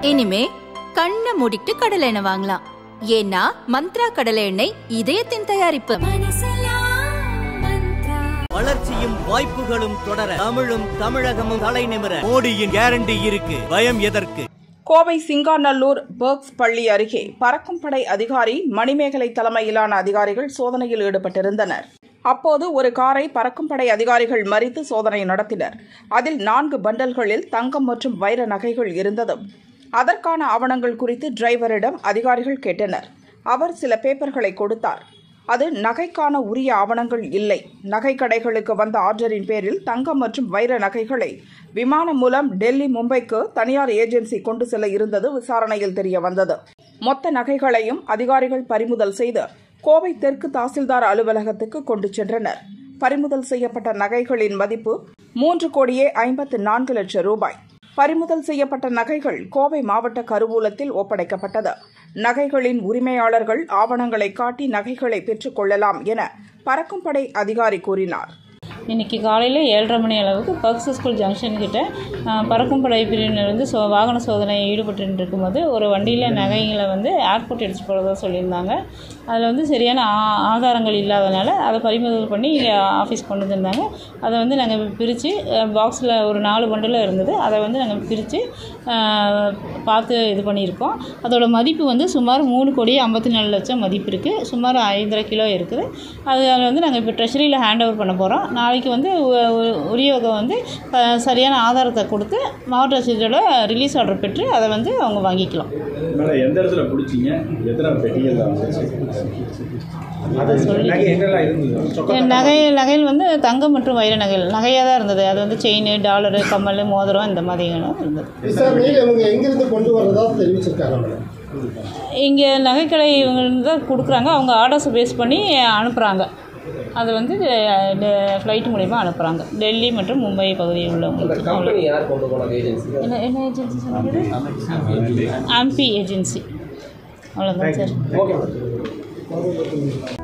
இனிமே கண்ணை மூடிட்டு கடலை எண்ணெய் வாங்கலாம் ஏன்னா மந்த்ரா கடலை எண்ணெய் இதயத்தின் தயாரிப்பு வளர்ச்சியும் வாய்ப்புகளும் தொடர தமிழும் தமிழகமும் தலை நிமிர மோடியின் கேரண்டி இருக்கு பயம் எதற்கு கோவை சிங்காநல்லூர் பெர்க்ஸ் பள்ளி அருகே பறக்கும் படை அதிகாரி மணிமேகலை தலைமையிலான அதிகாரிகள் சோதனையில் ஈடுபட்டிருந்தனர் அப்போது ஒரு காரை பறக்கும் படை அதிகாரிகள் மறித்து சோதனை நடத்தினர் அதில் நான்கு பண்டல்களில் தங்கம் மற்றும் வைர நகைகள் இருந்ததும் அதற்கான ஆவணங்கள் குறித்து டிரைவரிடம் அதிகாரிகள் கேட்டனர் அவர் சில பேப்பர்களை கொடுத்தார் அது நகைக்கான உரிய ஆவணங்கள் இல்லை நகை கடைகளுக்கு வந்த ஆர்டரின் பேரில் தங்கம் மற்றும் வைர நகைகளை விமானம் மூலம் டெல்லி மும்பைக்கு தனியார் ஏஜென்சி கொண்டு செல்ல இருந்தது விசாரணையில் தெரிய வந்தது மொத்த நகைகளையும் அதிகாரிகள் பறிமுதல் செய்து கோவை தெற்கு தாசில்தார் அலுவலகத்துக்கு கொண்டு சென்றனர் பறிமுதல் செய்யப்பட்ட நகைகளின் மதிப்பு மூன்று கோடியே ஐம்பத்து நான்கு லட்சம் ரூபாய் பறிமுதல் செய்யப்பட்ட நகைகள் கோவை மாவட்ட கருவூலத்தில் ஒப்படைக்கப்பட்டது நகைகளின் உரிமையாளர்கள் ஆவணங்களை காட்டி நகைகளை பெற்றுக் கொள்ளலாம் என பறக்கும் படை அதிகாரி கூறினார் இன்றைக்கி காலையில் ஏழரை மணி அளவுக்கு பக்ஸ் ஸ்கூல் ஜங்ஷன் கிட்ட ஆஹ், பறக்கும் படை பிரிவினர் வந்து சோ வாகன சோதனையில் ஈடுபட்டு இருக்கும்போது ஒரு வண்டியில் நகைகளை வந்து ஏர்போர்ட் எடுத்து போகிறதா சொல்லியிருந்தாங்க அதில் வந்து சரியான ஆ- ஆதாரங்கள் இல்லாதனால அதை பறிமுதல் பண்ணி இங்கே ஆஃபீஸ் கொண்டு வந்திருந்தாங்க அதை வந்து நாங்கள் பிரித்து பாக்ஸில் ஒரு நாலு பண்டில் இருந்தது அதை வந்து நாங்கள் பிரித்து பார்த்து இது பண்ணியிருக்கோம் அதோட மதிப்பு வந்து சுமார் மூணு கோடி ஐம்பத்தி நாலு லட்சம் மதிப்பு இருக்குது சுமார் ஐந்தரை கிலோ இருக்குது அதில் வந்து நாங்கள் இப்போ ட்ரெஷரியில் ஹேண்ட் ஓவர் பண்ண போகிறோம் நாளைக்கு வந்து உ- உ- உரியவங்க வந்து அஹ், சரியான ஆதாரத்தை கொடுத்து மாவட்ட ஆட்சியரோட ரிலீஸ் ஆர்டர் பெற்று அதை வந்து அவங்க வாங்கிக்கலாம் மேடம் எந்த இடத்துல பிடிச்சிங்க எத்தனை பெட்டிகள் தான் நகை என்னெல்லாம் இருந்தது நகை நகையில் வந்து தங்கம் மற்றும் வைர நகைகள் நகையாக தான் இருந்தது அது வந்து செயின் டாலரு கம்மல் மோதிரம் இந்த மாதிரிகளும் இருந்தது இஸ்லாமியில் இவங்க எங்கிருந்து கொண்டு வர்றதா தெரிவிச்சிருக்காங்க மேடம் இங்கே நகைக்கடை இவங்க தான் கொடுக்குறாங்க அவங்க ஆர்டர்ஸை பேஸ் பண்ணி அனுப்புகிறாங்க அது வந்து ஃப்ளைட் மூலிமா அனுப்புகிறாங்க டெல்லி மற்றும் மும்பை பகுதியில் உள்ளவங்களுக்கு அவ்வளோ. யார் கொண்டு போனாங்க ஏஜென்சி என்ன என்ன ஏஜென்சி சொன்னது ஆம்பி ஏஜென்சி அவ்வளோதான் சார் ஓகே மேடம்